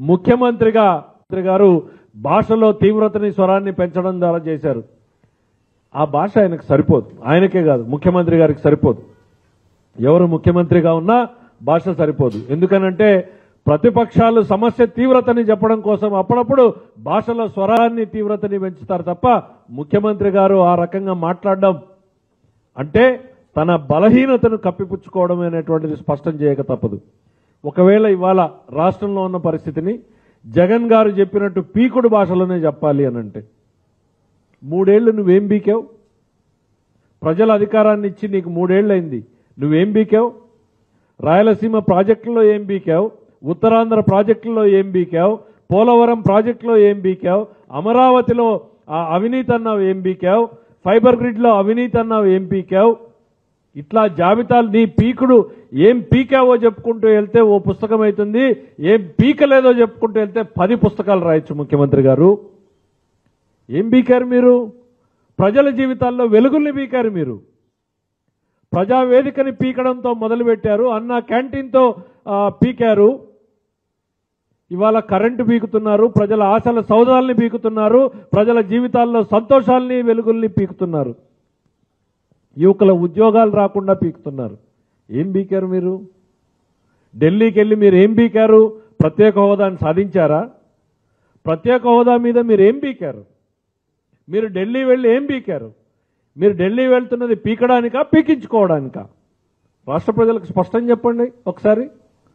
ముఖ్యమంత్రిగా మంత్రి గారు భాషలో తీవ్రతని స్వరాన్ని పెంచడం ద్వారా చేశారు ఆ భాష ఆయనకు సరిపోదు ఆయనకే కాదు ముఖ్యమంత్రి గారికి సరిపోదు ఎవరు ముఖ్యమంత్రిగా ఉన్నా భాష సరిపోదు ఎందుకనంటే ప్రతిపక్షాలు సమస్య తీవ్రతని చెప్పడం కోసం అప్పుడప్పుడు భాషలో స్వరాన్ని తీవ్రతని పెంచుతారు తప్ప ముఖ్యమంత్రి గారు ఆ రకంగా మాట్లాడడం అంటే తన బలహీనతను కప్పిపుచ్చుకోవడం అనేటువంటిది స్పష్టం చేయక తప్పదు ఒకవేళ ఇవాళ రాష్ట్రంలో ఉన్న పరిస్థితిని జగన్ గారు చెప్పినట్టు పీకుడు భాషలోనే చెప్పాలి అని అంటే మూడేళ్లు నువ్వేం బీకావు ప్రజల అధికారాన్ని ఇచ్చి నీకు మూడేళ్లైంది నువ్వేం బీకావు రాయలసీమ ప్రాజెక్టులో ఏం బీకావు ఉత్తరాంధ్ర ప్రాజెక్టులో ఏం బీకావు పోలవరం ప్రాజెక్టులో ఏం బీకావు అమరావతిలో ఆ అవినీతి అన్నావు ఏం బీకావు ఫైబర్ గ్రిడ్లో అవినీతి అన్నావు ఏం పీకావు ఇట్లా జాబితాలు నీ పీకుడు ఏం పీకావో చెప్పుకుంటూ వెళ్తే ఓ పుస్తకం అవుతుంది ఏం పీకలేదో చెప్పుకుంటూ వెళ్తే పది పుస్తకాలు రాయొచ్చు ముఖ్యమంత్రి గారు ఏం పీకారు మీరు ప్రజల జీవితాల్లో వెలుగుల్ని పీకారు మీరు ప్రజావేదికని పీకడంతో మొదలుపెట్టారు అన్న క్యాంటీన్తో ఆ, పీకారు ఇవాళ కరెంటు పీకుతున్నారు ప్రజల ఆశల సౌదాల్ని పీకుతున్నారు ప్రజల జీవితాల్లో సంతోషాల్ని వెలుగుల్ని పీకుతున్నారు యువకుల ఉద్యోగాలు రాకుండా పీకుతున్నారు ఏం పీకారు మీరు ఢిల్లీకి వెళ్ళి మీరు ఏం పీకారు ప్రత్యేక హోదాని సాధించారా ప్రత్యేక హోదా మీద మీరు ఏం పీకారు మీరు ఢిల్లీ వెళ్ళి ఏం పీకారు మీరు ఢిల్లీ వెళ్తున్నది పీకడానికా పీకించుకోవడానికా రాష్ట్ర ప్రజలకు స్పష్టం చెప్పండి ఒకసారి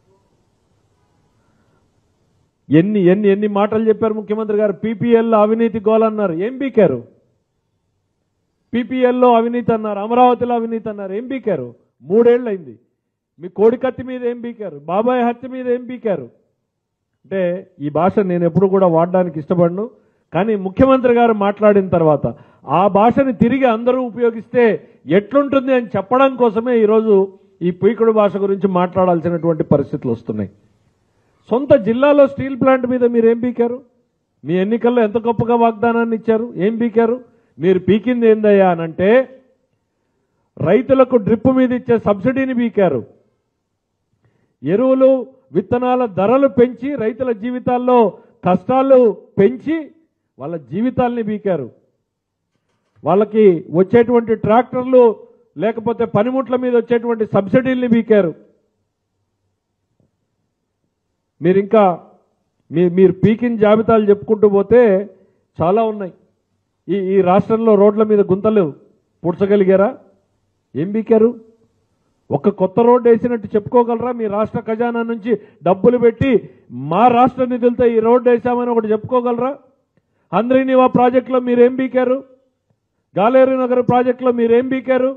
ఎన్ని ఎన్ని ఎన్ని మాటలు చెప్పారు ముఖ్యమంత్రి గారు పీపీఎల్ అవినీతి గోల్ అన్నారు ఏం పీకారు పీపీఎల్లో అవినీతి అన్నారు అమరావతిలో అవినీతి అన్నారు ఏం పీకారు మూడేళ్ళు అయింది మీ కోడికత్తి మీద ఏం పీకారు బాబాయ్ హత్య మీద ఏం పీకారు అంటే ఈ భాష నేను ఎప్పుడు కూడా వాడడానికి ఇష్టపడను కానీ ముఖ్యమంత్రి గారు మాట్లాడిన తర్వాత ఆ భాషని తిరిగి అందరూ ఉపయోగిస్తే ఎట్లుంటుంది అని చెప్పడం కోసమే ఈరోజు ఈ పీకుడు భాష గురించి మాట్లాడాల్సినటువంటి పరిస్థితులు వస్తున్నాయి సొంత జిల్లాలో స్టీల్ ప్లాంట్ మీద మీరు ఏం పీకారు మీ ఎన్నికల్లో ఎంత గొప్పగా వాగ్దానాన్ని ఇచ్చారు ఏం పీకారు మీరు పీకింది ఏందయ్యా అనంటే రైతులకు డ్రిప్ మీద ఇచ్చే సబ్సిడీని పీకారు ఎరువులు విత్తనాల ధరలు పెంచి రైతుల జీవితాల్లో కష్టాలు పెంచి వాళ్ళ జీవితాల్ని పీకారు వాళ్ళకి వచ్చేటువంటి ట్రాక్టర్లు లేకపోతే పనిముట్ల మీద వచ్చేటువంటి సబ్సిడీల్ని పీకారు మీరు ఇంకా మీ మీరు పీకిన జాబితాలు చెప్పుకుంటూ పోతే చాలా ఉన్నాయి ఈ ఈ రాష్ట్రంలో రోడ్ల మీద గుంతలు పుడ్చగలిగారా ఏం పీకారు ఒక కొత్త రోడ్డు వేసినట్టు చెప్పుకోగలరా మీ రాష్ట్ర ఖజానా నుంచి డబ్బులు పెట్టి మా రాష్ట్ర నిధులతో ఈ రోడ్డు వేసామని ఒకటి చెప్పుకోగలరా అంద్రీనివా ప్రాజెక్టులో మీరేం బీకారు గాలేరు నగర్ ప్రాజెక్టులో మీరేం బీకారు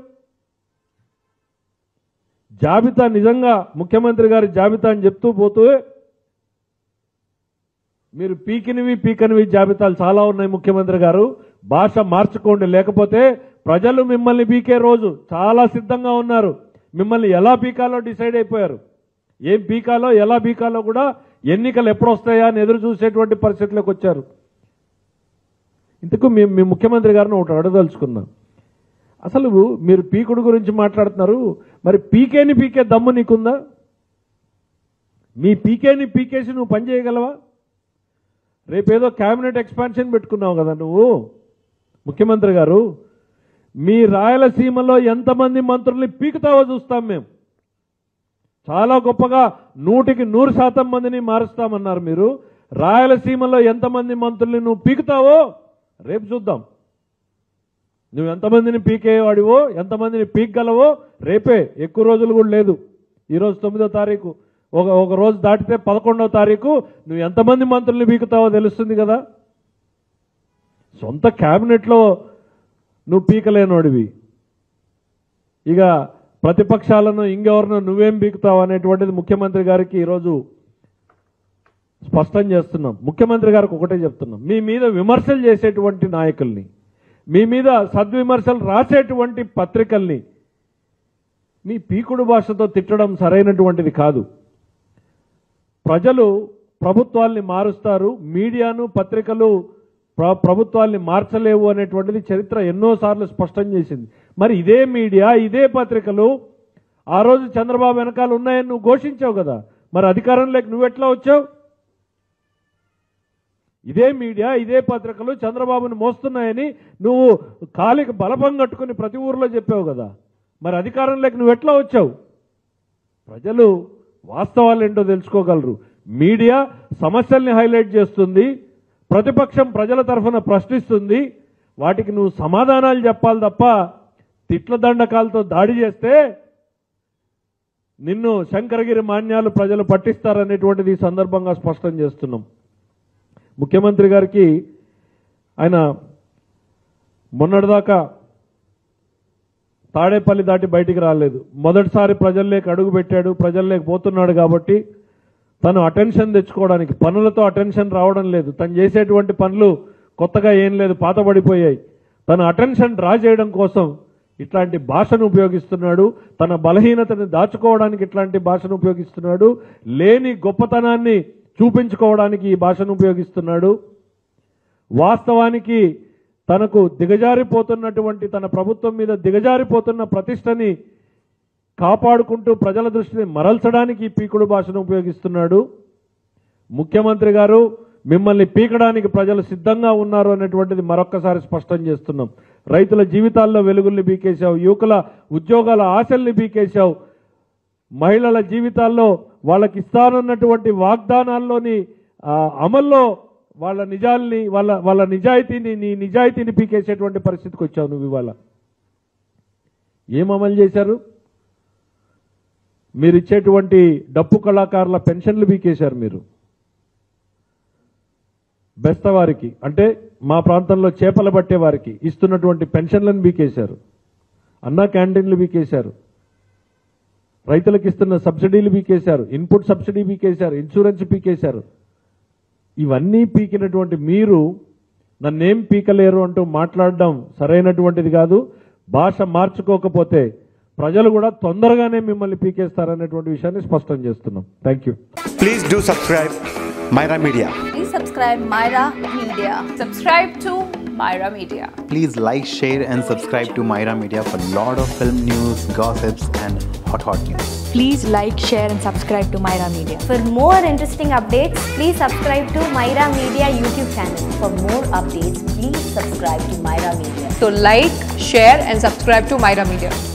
జాబితా నిజంగా ముఖ్యమంత్రి గారి జాబితా అని చెప్తూ పోతూ మీరు పీకినవి పీకనివి జాబితాలు చాలా ఉన్నాయి ముఖ్యమంత్రి గారు భాష మార్చుకోండి లేకపోతే ప్రజలు మిమ్మల్ని పీకే రోజు చాలా సిద్ధంగా ఉన్నారు మిమ్మల్ని ఎలా పీకాలో డిసైడ్ అయిపోయారు ఏం పీకాలో ఎలా పీకాలో కూడా ఎన్నికలు ఎప్పుడు వస్తాయా అని ఎదురు చూసేటువంటి పరిస్థితిలోకి వచ్చారు ఇంతకు మేము మీ ముఖ్యమంత్రి గారిని ఒకటి అడగదలుచుకున్నాం అసలు మీరు పీకుడు గురించి మాట్లాడుతున్నారు మరి పీకేని పీకే దమ్ము నీకుందా మీ పీకేని పీకేసి నువ్వు పని చేయగలవా రేపేదో క్యాబినెట్ ఎక్స్పాన్షన్ పెట్టుకున్నావు కదా నువ్వు ముఖ్యమంత్రి గారు మీ రాయలసీమలో ఎంతమంది మంత్రుల్ని పీకుతావో చూస్తాం మేము చాలా గొప్పగా నూటికి నూరు శాతం మందిని మారుస్తామన్నారు మీరు రాయలసీమలో ఎంతమంది మంత్రుల్ని నువ్వు పీకుతావో రేపు చూద్దాం నువ్వు ఎంతమందిని పీకేవాడివో ఎంతమందిని పీకగలవో రేపే ఎక్కువ రోజులు కూడా లేదు ఈరోజు తొమ్మిదో తారీఖు ఒక ఒక రోజు దాటితే పదకొండవ తారీఖు నువ్వు ఎంతమంది మంత్రుల్ని పీకుతావో తెలుస్తుంది కదా సొంత క్యాబినెట్లో నువ్వు పీకలేనోడివి ఇక ప్రతిపక్షాలను ఇంకెవరినో నువ్వేం పీకుతావు అనేటువంటిది ముఖ్యమంత్రి గారికి ఈరోజు స్పష్టం చేస్తున్నాం ముఖ్యమంత్రి గారికి ఒకటే చెప్తున్నాం మీ మీద విమర్శలు చేసేటువంటి నాయకుల్ని మీ మీద సద్విమర్శలు రాసేటువంటి పత్రికల్ని మీ పీకుడు భాషతో తిట్టడం సరైనటువంటిది కాదు ప్రజలు ప్రభుత్వాల్ని మారుస్తారు మీడియాను పత్రికలు ప్ర- ప్రభుత్వాల్ని మార్చలేవు అనేటువంటిది చరిత్ర ఎన్నోసార్లు స్పష్టం చేసింది మరి ఇదే మీడియా ఇదే పత్రికలు ఆ రోజు చంద్రబాబు వెనకాల ఉన్నాయని నువ్వు ఘోషించావు కదా మరి అధికారంలోకి నువ్వెట్లా వచ్చావు ఇదే మీడియా ఇదే పత్రికలు చంద్రబాబుని మోస్తున్నాయని నువ్వు కాలికి బలపం కట్టుకుని ప్రతి ఊర్లో చెప్పావు కదా మరి అధికారంలోకి నువ్వు ఎట్లా వచ్చావు ప్రజలు వాస్తవాలు ఏంటో తెలుసుకోగలరు మీడియా సమస్యల్ని హైలైట్ చేస్తుంది ప్రతిపక్షం ప్రజల తరఫున ప్రశ్నిస్తుంది వాటికి నువ్వు సమాధానాలు చెప్పాలి తప్ప తిట్ల దండకాలతో దాడి చేస్తే నిన్ను శంకరగిరి మాన్యాలు ప్రజలు పట్టిస్తారనేటువంటిది ఈ సందర్భంగా స్పష్టం చేస్తున్నాం ముఖ్యమంత్రి గారికి ఆయన మొన్నటిదాకా తాడేపల్లి దాటి బయటికి రాలేదు మొదటిసారి ప్రజల్లోకి అడుగు పెట్టాడు ప్రజల్లోకి పోతున్నాడు కాబట్టి తను అటెన్షన్ తెచ్చుకోవడానికి పనులతో అటెన్షన్ రావడం లేదు తను చేసేటువంటి పనులు కొత్తగా ఏం లేదు పాతబడిపోయాయి తన అటెన్షన్ డ్రా చేయడం కోసం ఇట్లాంటి భాషను ఉపయోగిస్తున్నాడు తన బలహీనతని దాచుకోవడానికి ఇట్లాంటి భాషను ఉపయోగిస్తున్నాడు లేని గొప్పతనాన్ని చూపించుకోవడానికి ఈ భాషను ఉపయోగిస్తున్నాడు వాస్తవానికి తనకు దిగజారిపోతున్నటువంటి తన ప్రభుత్వం మీద దిగజారిపోతున్న ప్రతిష్టని కాపాడుకుంటూ ప్రజల దృష్టిని మరల్చడానికి ఈ పీకుడు భాషను ఉపయోగిస్తున్నాడు ముఖ్యమంత్రి గారు మిమ్మల్ని పీకడానికి ప్రజలు సిద్ధంగా ఉన్నారు అనేటువంటిది మరొక్కసారి స్పష్టం చేస్తున్నాం రైతుల జీవితాల్లో వెలుగుల్ని బీకేశావు యువకుల ఉద్యోగాల ఆశల్ని బీకేశావు మహిళల జీవితాల్లో వాళ్ళకి ఇస్తానన్నటువంటి వాగ్దానాల్లోని ఆ, అమల్లో వాళ్ళ నిజాల్ని వాళ్ళ వాళ్ళ నిజాయితీని నీ నిజాయితీని పీకేసేటువంటి పరిస్థితికి వచ్చావు నువ్వు ఇవాళ ఏం అమలు చేశారు మీరు ఇచ్చేటువంటి డప్పు కళాకారుల పెన్షన్లు పీకేశారు మీరు బెస్తవారికి అంటే మా ప్రాంతంలో చేపలు పట్టే వారికి ఇస్తున్నటువంటి పెన్షన్లను బీకేశారు అన్నా క్యాంటీన్లు బీకేశారు రైతులకు ఇస్తున్న సబ్సిడీలు పీకేశారు ఇన్పుట్ సబ్సిడీ పీకేశారు ఇన్సూరెన్స్ పీకేశారు ఇవన్నీ పీకినటువంటి మీరు నన్నేం పీకలేరు అంటూ మాట్లాడడం సరైనటువంటిది కాదు భాష మార్చుకోకపోతే ప్రజలు కూడా తొందరగానే మిమ్మల్ని పీకేస్తారనేటువంటి విషయాన్ని స్పష్టం చేస్తున్నాం thank you Please do subscribe Myra Media. Please subscribe Myra Media. Subscribe to Myra Media. Please like, share, and subscribe to Myra Media for lot of film news, gossips, and hot hot news. Please like, share, and subscribe to Myra Media. For more interesting updates, please subscribe to Myra Media YouTube channel. For more updates, please subscribe to Myra Media. So like, share and subscribe to Myra Media.